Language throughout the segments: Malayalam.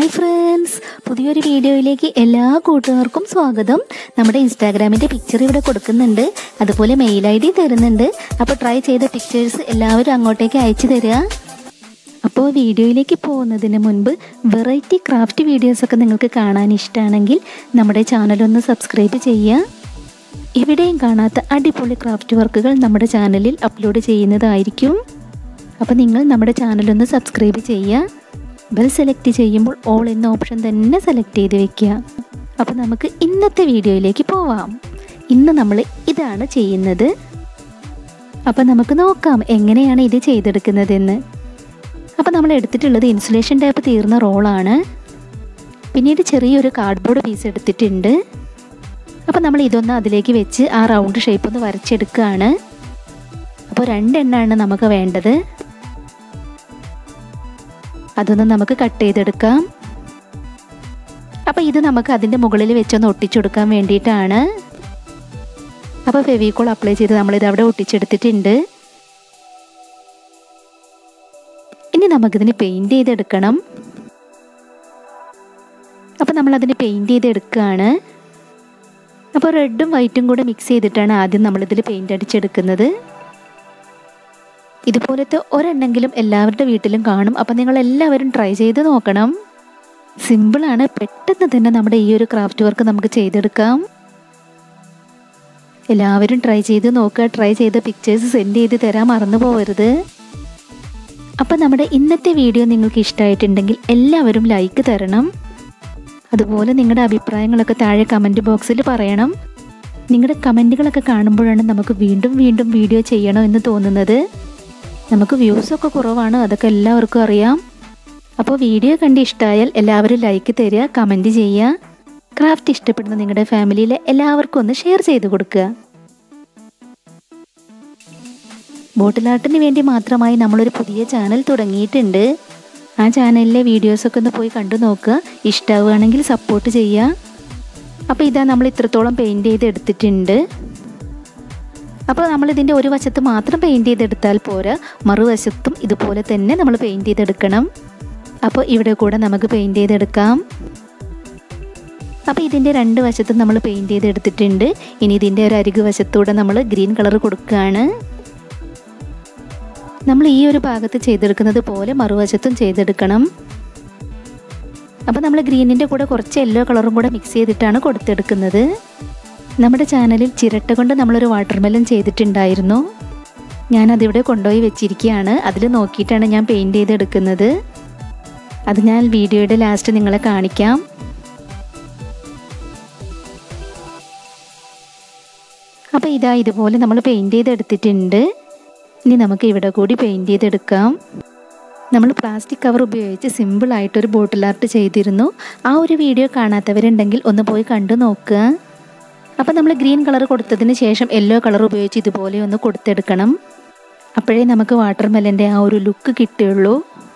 ഹായ് ഫ്രണ്ട്സ് പുതിയൊരു വീഡിയോയിലേക്ക് എല്ലാ കൂട്ടുകാർക്കും സ്വാഗതം നമ്മുടെ ഇൻസ്റ്റാഗ്രാമിൻ്റെ പിക്ചർ ഇവിടെ കൊടുക്കുന്നുണ്ട് അതുപോലെ മെയിൽ ഐ ഡി തരുന്നുണ്ട് അപ്പോൾ ട്രൈ ചെയ്ത പിക്ചേഴ്സ് എല്ലാവരും അങ്ങോട്ടേക്ക് അയച്ചു തരിക അപ്പോൾ വീഡിയോയിലേക്ക് പോകുന്നതിന് മുൻപ് വെറൈറ്റി ക്രാഫ്റ്റ് വീഡിയോസൊക്കെ നിങ്ങൾക്ക് കാണാൻ ഇഷ്ടമാണെങ്കിൽ നമ്മുടെ ചാനലൊന്ന് സബ്സ്ക്രൈബ് ചെയ്യുക എവിടെയും കാണാത്ത അടിപൊളി ക്രാഫ്റ്റ് വർക്കുകൾ നമ്മുടെ ചാനലിൽ അപ്ലോഡ് ചെയ്യുന്നതായിരിക്കും അപ്പോൾ നിങ്ങൾ നമ്മുടെ ചാനലൊന്ന് സബ്സ്ക്രൈബ് ചെയ്യുക ബെൽ സെലക്ട് ചെയ്യുമ്പോൾ ഓൾ എന്ന ഓപ്ഷൻ തന്നെ സെലക്ട് ചെയ്ത് വെക്കുക അപ്പോൾ നമുക്ക് ഇന്നത്തെ വീഡിയോയിലേക്ക് പോവാം ഇന്ന് നമ്മൾ ഇതാണ് ചെയ്യുന്നത് അപ്പോൾ നമുക്ക് നോക്കാം എങ്ങനെയാണ് ഇത് ചെയ്തെടുക്കുന്നതെന്ന് അപ്പോൾ നമ്മൾ എടുത്തിട്ടുള്ളത് ഇൻസുലേഷൻ ടൈപ്പ് തീർന്ന റോളാണ് പിന്നീട് ചെറിയൊരു കാർഡ്ബോർഡ് പീസ് എടുത്തിട്ടുണ്ട് അപ്പോൾ നമ്മൾ ഇതൊന്ന് അതിലേക്ക് വെച്ച് ആ റൗണ്ട് ഷേപ്പ് ഒന്ന് വരച്ചെടുക്കുകയാണ് അപ്പോൾ രണ്ടെണ്ണമാണ് നമുക്ക് വേണ്ടത് അതൊന്ന് നമുക്ക് കട്ട് ചെയ്തെടുക്കാം അപ്പോൾ ഇത് നമുക്ക് അതിൻ്റെ മുകളിൽ വെച്ചൊന്ന് ഒട്ടിച്ചു കൊടുക്കാൻ വേണ്ടിയിട്ടാണ് അപ്പോൾ ഫെവിക്കോൾ അപ്ലൈ ചെയ്ത് നമ്മളിത് അവിടെ ഒട്ടിച്ചെടുത്തിട്ടുണ്ട് ഇനി നമുക്കിതിന് പെയിൻറ് ചെയ്തെടുക്കണം അപ്പോൾ നമ്മളതിന് പെയിൻറ് ചെയ്തെടുക്കുകയാണ് അപ്പോൾ റെഡും വൈറ്റും കൂടെ മിക്സ് ചെയ്തിട്ടാണ് ആദ്യം നമ്മളിതിൽ പെയിൻ്റ് അടിച്ചെടുക്കുന്നത് ഇതുപോലത്തെ ഒരെണ്ണെങ്കിലും എല്ലാവരുടെ വീട്ടിലും കാണും അപ്പം നിങ്ങൾ എല്ലാവരും ട്രൈ ചെയ്ത് നോക്കണം സിമ്പിളാണ് പെട്ടെന്ന് തന്നെ നമ്മുടെ ഈ ഒരു ക്രാഫ്റ്റ് വർക്ക് നമുക്ക് ചെയ്തെടുക്കാം എല്ലാവരും ട്രൈ ചെയ്ത് നോക്കുക ട്രൈ ചെയ്ത പിക്ചേഴ്സ് സെൻഡ് ചെയ്ത് തരാൻ മറന്നു പോകരുത് അപ്പം നമ്മുടെ ഇന്നത്തെ വീഡിയോ നിങ്ങൾക്ക് ഇഷ്ടമായിട്ടുണ്ടെങ്കിൽ എല്ലാവരും ലൈക്ക് തരണം അതുപോലെ നിങ്ങളുടെ അഭിപ്രായങ്ങളൊക്കെ താഴെ കമൻറ്റ് ബോക്സിൽ പറയണം നിങ്ങളുടെ കമൻറ്റുകളൊക്കെ കാണുമ്പോഴാണ് നമുക്ക് വീണ്ടും വീണ്ടും വീഡിയോ ചെയ്യണോ എന്ന് തോന്നുന്നത് നമുക്ക് വ്യൂസൊക്കെ കുറവാണ് അതൊക്കെ എല്ലാവർക്കും അറിയാം അപ്പോൾ വീഡിയോ കണ്ട് ഇഷ്ടമായാൽ എല്ലാവരും ലൈക്ക് തരിക കമൻറ്റ് ചെയ്യുക ക്രാഫ്റ്റ് ഇഷ്ടപ്പെടുന്ന നിങ്ങളുടെ ഫാമിലിയിലെ എല്ലാവർക്കും ഒന്ന് ഷെയർ ചെയ്ത് കൊടുക്കുക ബോട്ടിൽ ആർട്ടിന് വേണ്ടി മാത്രമായി നമ്മളൊരു പുതിയ ചാനൽ തുടങ്ങിയിട്ടുണ്ട് ആ ചാനലിലെ വീഡിയോസൊക്കെ ഒന്ന് പോയി കണ്ടു നോക്കുക ഇഷ്ടമാവുകയാണെങ്കിൽ സപ്പോർട്ട് ചെയ്യുക അപ്പോൾ ഇതാ നമ്മൾ ഇത്രത്തോളം പെയിൻറ്റ് ചെയ്ത് എടുത്തിട്ടുണ്ട് അപ്പോൾ നമ്മൾ ഇതിൻ്റെ ഒരു വശത്ത് മാത്രം പെയിൻറ്റ് ചെയ്തെടുത്താൽ പോരാ മറുവശത്തും ഇതുപോലെ തന്നെ നമ്മൾ പെയിൻറ്റ് ചെയ്തെടുക്കണം അപ്പോൾ ഇവിടെ കൂടെ നമുക്ക് പെയിൻറ്റ് ചെയ്തെടുക്കാം അപ്പോൾ ഇതിൻ്റെ രണ്ട് വശത്തും നമ്മൾ പെയിൻറ്റ് ചെയ്തെടുത്തിട്ടുണ്ട് ഇനി ഇതിൻ്റെ ഒരു അരികു വശത്തൂടെ നമ്മൾ ഗ്രീൻ കളർ കൊടുക്കുകയാണ് നമ്മൾ ഈ ഒരു ഭാഗത്ത് ചെയ്തെടുക്കുന്നത് പോലെ മറുവശത്തും ചെയ്തെടുക്കണം അപ്പോൾ നമ്മൾ ഗ്രീനിൻ്റെ കൂടെ കുറച്ച് യെല്ലോ കളറും കൂടെ മിക്സ് ചെയ്തിട്ടാണ് കൊടുത്തെടുക്കുന്നത് നമ്മുടെ ചാനലിൽ ചിരട്ട കൊണ്ട് നമ്മളൊരു വാട്ടർമെലൻ ചെയ്തിട്ടുണ്ടായിരുന്നു ഞാനതിവിടെ കൊണ്ടുപോയി വെച്ചിരിക്കുകയാണ് അതിൽ നോക്കിയിട്ടാണ് ഞാൻ പെയിൻറ്റ് ചെയ്തെടുക്കുന്നത് അത് ഞാൻ വീഡിയോയുടെ ലാസ്റ്റ് നിങ്ങളെ കാണിക്കാം അപ്പോൾ ഇതാ ഇതുപോലെ നമ്മൾ പെയിൻറ്റ് ചെയ്തെടുത്തിട്ടുണ്ട് ഇനി നമുക്ക് ഇവിടെ കൂടി പെയിൻറ്റ് ചെയ്തെടുക്കാം നമ്മൾ പ്ലാസ്റ്റിക് കവർ ഉപയോഗിച്ച് സിമ്പിളായിട്ടൊരു ബോട്ടിൽ ആർട്ട് ചെയ്തിരുന്നു ആ ഒരു വീഡിയോ കാണാത്തവരുണ്ടെങ്കിൽ ഒന്ന് പോയി കണ്ടു നോക്കുക അപ്പോൾ നമ്മൾ ഗ്രീൻ കളർ കൊടുത്തതിന് ശേഷം യെല്ലോ കളർ ഉപയോഗിച്ച് ഇതുപോലെ ഒന്ന് കൊടുത്തെടുക്കണം അപ്പോഴേ നമുക്ക് വാട്ടർ മെലൻ്റെ ആ ഒരു ലുക്ക് കിട്ടുകയുള്ളൂ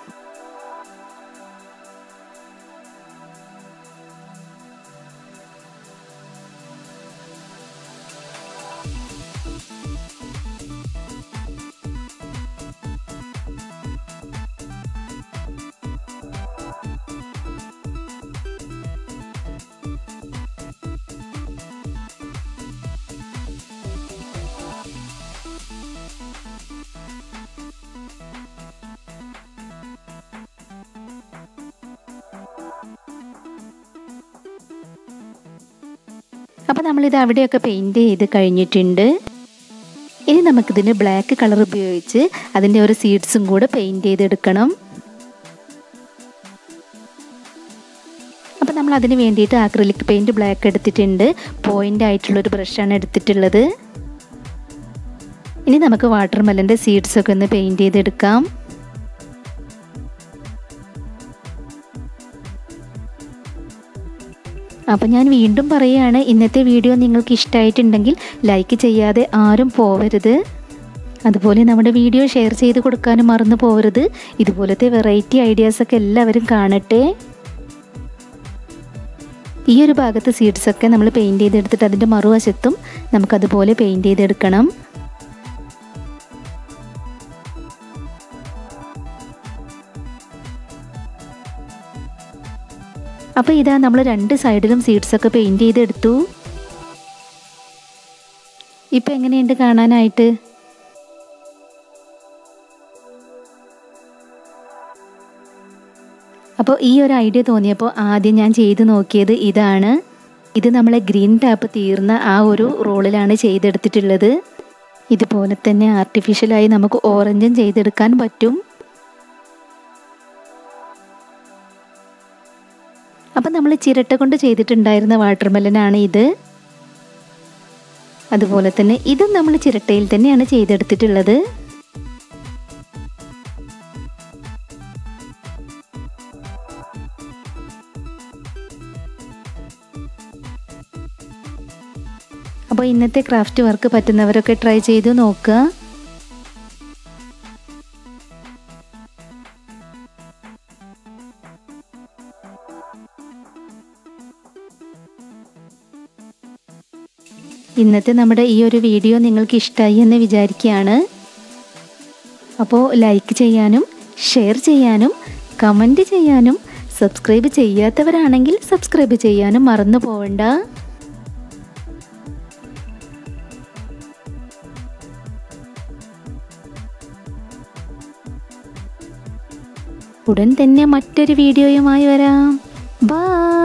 അപ്പോൾ നമ്മളിത് അവിടെയൊക്കെ പെയിൻറ്റ് ചെയ്ത് കഴിഞ്ഞിട്ടുണ്ട് ഇനി നമുക്കിതിന് ബ്ലാക്ക് കളർ ഉപയോഗിച്ച് അതിൻ്റെ ഒരു സീഡ്സും കൂടെ പെയിൻറ്റ് ചെയ്തെടുക്കണം അപ്പോൾ നമ്മൾ അതിന് വേണ്ടിയിട്ട് ആക്രിലിക് പെയിൻറ്റ് ബ്ലാക്ക് എടുത്തിട്ടുണ്ട് പോയിൻ്റ് ആയിട്ടുള്ളൊരു ബ്രഷാണ് എടുത്തിട്ടുള്ളത് ഇനി നമുക്ക് വാട്ടർ മെലൻ്റെ സീഡ്സൊക്കെ ഒന്ന് പെയിൻറ്റ് ചെയ്തെടുക്കാം അപ്പോൾ ഞാൻ വീണ്ടും പറയുകയാണ് ഇന്നത്തെ വീഡിയോ നിങ്ങൾക്ക് ഇഷ്ടമായിട്ടുണ്ടെങ്കിൽ ലൈക്ക് ചെയ്യാതെ ആരും പോവരുത് അതുപോലെ നമ്മുടെ വീഡിയോ ഷെയർ ചെയ്ത് കൊടുക്കാനും മറന്നു പോകരുത് ഇതുപോലത്തെ വെറൈറ്റി ഐഡിയാസൊക്കെ എല്ലാവരും കാണട്ടെ ഈ ഒരു ഭാഗത്ത് സീഡ്സൊക്കെ നമ്മൾ പെയിൻറ്റ് ചെയ്തെടുത്തിട്ട് അതിൻ്റെ മറുവശത്തും നമുക്കതുപോലെ പെയിൻറ്റ് ചെയ്തെടുക്കണം അപ്പോൾ ഇതാ നമ്മൾ രണ്ട് സൈഡിലും സീഡ്സ് ഒക്കെ പെയിൻറ് ചെയ്തെടുത്തു ഇപ്പം എങ്ങനെയുണ്ട് കാണാനായിട്ട് അപ്പോൾ ഈ ഒരു ഐഡിയ തോന്നിയപ്പോൾ ആദ്യം ഞാൻ ചെയ്ത് നോക്കിയത് ഇതാണ് ഇത് നമ്മളെ ഗ്രീൻ ടാപ്പ് തീർന്ന ആ ഒരു റോളിലാണ് ചെയ്തെടുത്തിട്ടുള്ളത് ഇതുപോലെ തന്നെ ആർട്ടിഫിഷ്യലായി നമുക്ക് ഓറഞ്ചും ചെയ്തെടുക്കാൻ പറ്റും അപ്പം നമ്മൾ ചിരട്ട കൊണ്ട് ചെയ്തിട്ടുണ്ടായിരുന്ന വാട്ടർമെലനാണ് ഇത് അതുപോലെ തന്നെ ഇതും നമ്മൾ ചിരട്ടയിൽ തന്നെയാണ് ചെയ്തെടുത്തിട്ടുള്ളത് അപ്പോൾ ഇന്നത്തെ ക്രാഫ്റ്റ് വർക്ക് പറ്റുന്നവരൊക്കെ ട്രൈ ചെയ്ത് നോക്കുക ഇന്നത്തെ നമ്മുടെ ഈ ഒരു വീഡിയോ നിങ്ങൾക്ക് ഇഷ്ടമായി എന്ന് വിചാരിക്കുകയാണ് അപ്പോൾ ലൈക്ക് ചെയ്യാനും ഷെയർ ചെയ്യാനും കമൻറ്റ് ചെയ്യാനും സബ്സ്ക്രൈബ് ചെയ്യാത്തവരാണെങ്കിൽ സബ്സ്ക്രൈബ് ചെയ്യാനും മറന്നു പോവണ്ട ഉടൻ തന്നെ മറ്റൊരു വീഡിയോയുമായി വരാം ബൈ